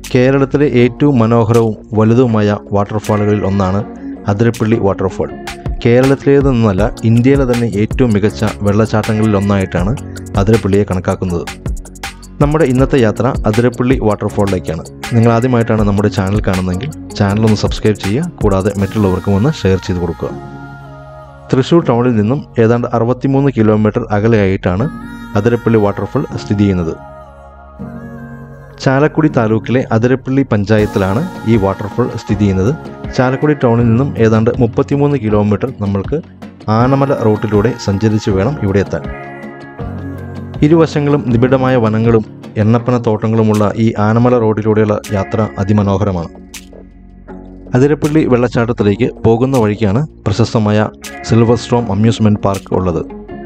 കേരളത്തിലെ ഏറ്റവും മനോഹരവും വലുതുമായ വാട്ടർഫാളുകളിൽ ഒന്നാണ് അതിരപ്പള്ളി വാട്ടർഫാൾ കേരളത്തിലേത് നിന്നല്ല ഇന്ത്യയിലെ തന്നെ ഏറ്റവും മികച്ച വെള്ളച്ചാട്ടങ്ങളിൽ ഒന്നായിട്ടാണ് അതിരപ്പള്ളിയെ കണക്കാക്കുന്നത് നമ്മുടെ ഇന്നത്തെ യാത്ര അതിരപ്പള്ളി വാട്ടർഫാളിലേക്കാണ് നിങ്ങൾ ആദ്യമായിട്ടാണ് നമ്മുടെ ചാനൽ കാണുന്നതെങ്കിൽ ചാനൽ ഒന്ന് സബ്സ്ക്രൈബ് ചെയ്യുക കൂടാതെ മറ്റുള്ളവർക്കും ഒന്ന് ഷെയർ ചെയ്ത് കൊടുക്കുക തൃശ്ശൂർ ടൗണിൽ നിന്നും ഏതാണ്ട് അറുപത്തിമൂന്ന് കിലോമീറ്റർ അകലെയായിട്ടാണ് അതിരപ്പള്ളി വാട്ടർഫാൾ സ്ഥിതി ചെയ്യുന്നത് ചാലക്കുടി താലൂക്കിലെ അതിരപ്പള്ളി പഞ്ചായത്തിലാണ് ഈ വാട്ടർഫാൾ സ്ഥിതി ചെയ്യുന്നത് ചാലക്കുടി ടൗണിൽ നിന്നും ഏതാണ്ട് മുപ്പത്തിമൂന്ന് കിലോമീറ്റർ നമ്മൾക്ക് ആനമല റൂട്ടിലൂടെ സഞ്ചരിച്ച് വേണം ഇവിടെ എത്താൻ ഇരുവശങ്ങളും നിബിഡമായ വനങ്ങളും എണ്ണപ്പന തോട്ടങ്ങളുമുള്ള ഈ ആനമല റോഡിലൂടെയുള്ള യാത്ര അതിമനോഹരമാണ് അതിരപ്പള്ളി വെള്ളച്ചാട്ടത്തിലേക്ക് പോകുന്ന വഴിക്കാണ് പ്രശസ്തമായ സിൽവർ സ്റ്റോം അമ്യൂസ്മെൻറ്റ് പാർക്ക് ഉള്ളത്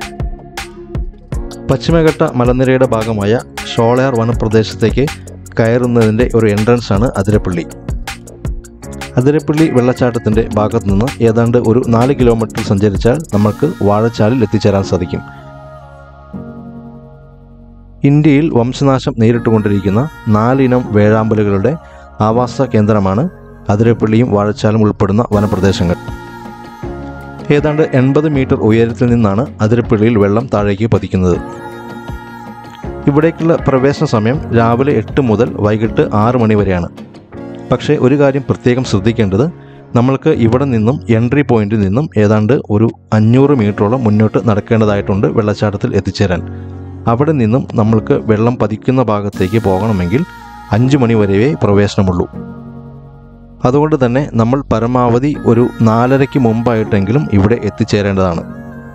പശ്ചിമഘട്ട മലനിരയുടെ ഭാഗമായ ഷോളയാർ വനപ്രദേശത്തേക്ക് കയറുന്നതിൻ്റെ ഒരു എൻട്രൻസ് ആണ് അതിരപ്പള്ളി അതിരപ്പള്ളി വെള്ളച്ചാട്ടത്തിൻ്റെ ഭാഗത്തു നിന്ന് ഏതാണ്ട് ഒരു നാല് കിലോമീറ്റർ സഞ്ചരിച്ചാൽ നമുക്ക് വാഴച്ചാലിൽ എത്തിച്ചേരാൻ സാധിക്കും ഇന്ത്യയിൽ വംശനാശം നേരിട്ടുകൊണ്ടിരിക്കുന്ന നാലിനം വേഴാമ്പലുകളുടെ ആവാസ കേന്ദ്രമാണ് അതിരപ്പള്ളിയും വാഴച്ചാലും ഉൾപ്പെടുന്ന വനപ്രദേശങ്ങൾ ഏതാണ്ട് എൺപത് മീറ്റർ ഉയരത്തിൽ നിന്നാണ് അതിരപ്പള്ളിയിൽ വെള്ളം താഴേക്ക് പതിക്കുന്നത് ഇവിടേക്കുള്ള പ്രവേശന സമയം രാവിലെ എട്ട് മുതൽ വൈകിട്ട് ആറ് മണി വരെയാണ് പക്ഷേ ഒരു കാര്യം പ്രത്യേകം ശ്രദ്ധിക്കേണ്ടത് നമ്മൾക്ക് ഇവിടെ നിന്നും എൻട്രി പോയിന്റിൽ നിന്നും ഏതാണ്ട് ഒരു അഞ്ഞൂറ് മീറ്ററോളം മുന്നോട്ട് നടക്കേണ്ടതായിട്ടുണ്ട് വെള്ളച്ചാട്ടത്തിൽ എത്തിച്ചേരാൻ അവിടെ നിന്നും നമ്മൾക്ക് വെള്ളം പതിക്കുന്ന ഭാഗത്തേക്ക് പോകണമെങ്കിൽ അഞ്ച് മണി വരെയേ പ്രവേശനമുള്ളൂ അതുകൊണ്ട് തന്നെ നമ്മൾ പരമാവധി ഒരു നാലരയ്ക്ക് മുമ്പായിട്ടെങ്കിലും ഇവിടെ എത്തിച്ചേരേണ്ടതാണ്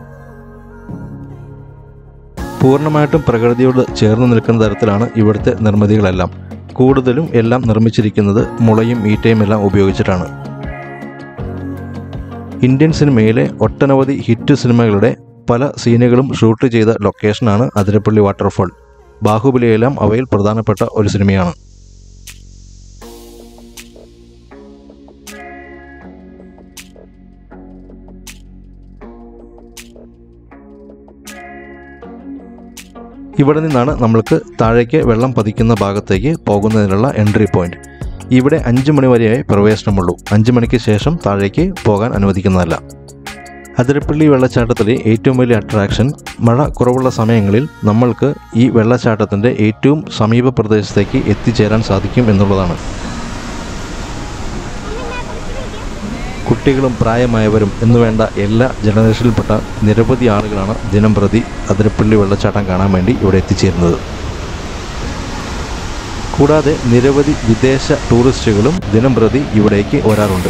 പൂർണ്ണമായിട്ടും പ്രകൃതിയോട് ചേർന്ന് നിൽക്കുന്ന തരത്തിലാണ് ഇവിടുത്തെ നിർമ്മിതികളെല്ലാം കൂടുതലും എല്ലാം നിർമ്മിച്ചിരിക്കുന്നത് മുളയും ഈറ്റയും എല്ലാം ഉപയോഗിച്ചിട്ടാണ് ഇന്ത്യൻ സിനിമയിലെ ഒട്ടനവധി ഹിറ്റ് സിനിമകളുടെ പല സീനുകളും ഷൂട്ട് ചെയ്ത ലൊക്കേഷനാണ് അതിരപ്പള്ളി വാട്ടർഫാൾ ബാഹുബലിയെല്ലാം അവയിൽ പ്രധാനപ്പെട്ട ഒരു സിനിമയാണ് ഇവിടെ നിന്നാണ് നമ്മൾക്ക് താഴേക്ക് വെള്ളം പതിക്കുന്ന ഭാഗത്തേക്ക് പോകുന്നതിനുള്ള എൻട്രി പോയിന്റ് ഇവിടെ അഞ്ച് മണി വരെയേ പ്രവേശനമുള്ളൂ അഞ്ച് മണിക്ക് ശേഷം താഴേക്ക് പോകാൻ അനുവദിക്കുന്നതല്ല അതിരപ്പള്ളി വെള്ളച്ചാട്ടത്തിലെ ഏറ്റവും വലിയ അട്രാക്ഷൻ മഴ കുറവുള്ള സമയങ്ങളിൽ നമ്മൾക്ക് ഈ വെള്ളച്ചാട്ടത്തിൻ്റെ ഏറ്റവും സമീപ പ്രദേശത്തേക്ക് എത്തിച്ചേരാൻ സാധിക്കും എന്നുള്ളതാണ് കുട്ടികളും പ്രായമായവരും എന്നുവേണ്ട എല്ലാ ജനറേഷനിൽപ്പെട്ട നിരവധി ആളുകളാണ് ദിനം പ്രതി അതിരപ്പള്ളി വെള്ളച്ചാട്ടം കാണാൻ വേണ്ടി ഇവിടെ എത്തിച്ചേരുന്നത് കൂടാതെ നിരവധി വിദേശ ടൂറിസ്റ്റുകളും ദിനം പ്രതി ഇവിടേക്ക് വരാറുണ്ട്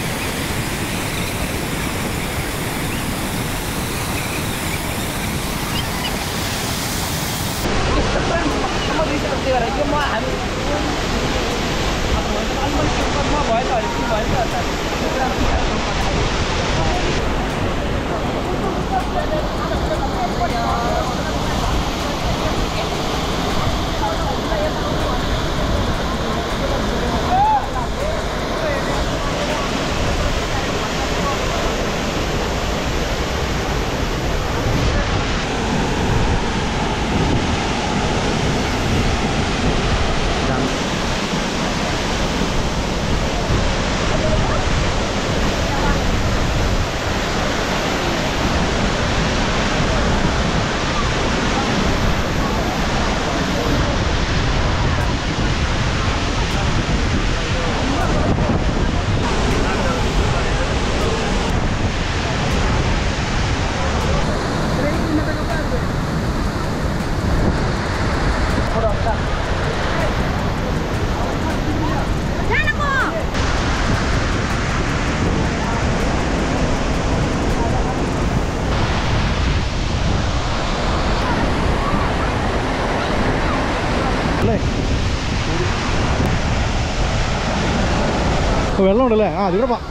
വെള്ളമുണ്ടല്ലേ ആ അതിവിടെ വാ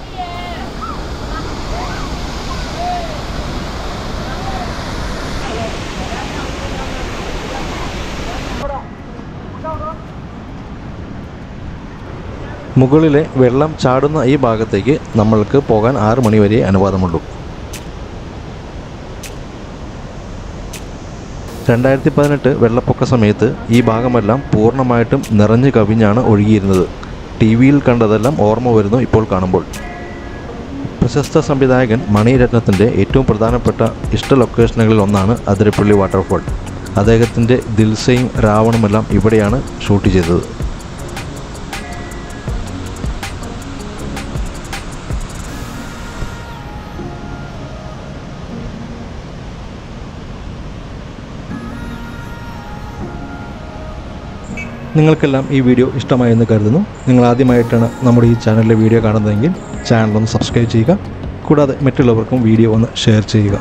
മുകളിലെ വെള്ളം ചാടുന്ന ഈ ഭാഗത്തേക്ക് നമ്മൾക്ക് പോകാൻ ആറ് മണി വരെ അനുവാദമുള്ളൂ രണ്ടായിരത്തി പതിനെട്ട് വെള്ളപ്പൊക്ക സമയത്ത് ഈ ഭാഗമെല്ലാം പൂർണ്ണമായിട്ടും നിറഞ്ഞു കവിഞ്ഞാണ് ഒഴുകിയിരുന്നത് ടി വിയിൽ കണ്ടതെല്ലാം ഓർമ്മ വരുന്നു ഇപ്പോൾ കാണുമ്പോൾ പ്രശസ്ത സംവിധായകൻ മണിരത്നത്തിൻ്റെ ഏറ്റവും പ്രധാനപ്പെട്ട ഇഷ്ട ലൊക്കേഷനുകളിൽ ഒന്നാണ് അതിരപ്പള്ളി വാട്ടർഫോൾ അദ്ദേഹത്തിൻ്റെ ദിൽസയും രാവണുമെല്ലാം ഇവിടെയാണ് ഷൂട്ട് ചെയ്തത് നിങ്ങൾക്കെല്ലാം ഈ വീഡിയോ ഇഷ്ടമായെന്ന് കരുതുന്നു നിങ്ങൾ ആദ്യമായിട്ടാണ് നമ്മുടെ ഈ ചാനലിലെ വീഡിയോ കാണുന്നതെങ്കിൽ ചാനൽ ഒന്ന് സബ്സ്ക്രൈബ് ചെയ്യുക കൂടാതെ മറ്റുള്ളവർക്കും വീഡിയോ ഒന്ന് ഷെയർ ചെയ്യുക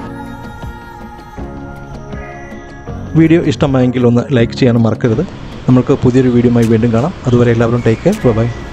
വീഡിയോ ഇഷ്ടമായെങ്കിൽ ഒന്ന് ലൈക്ക് ചെയ്യാനും മറക്കരുത് നമുക്ക് പുതിയൊരു വീഡിയോയുമായി വീണ്ടും കാണാം അതുവരെ എല്ലാവരും ടേക്ക് കെയർ ബൈ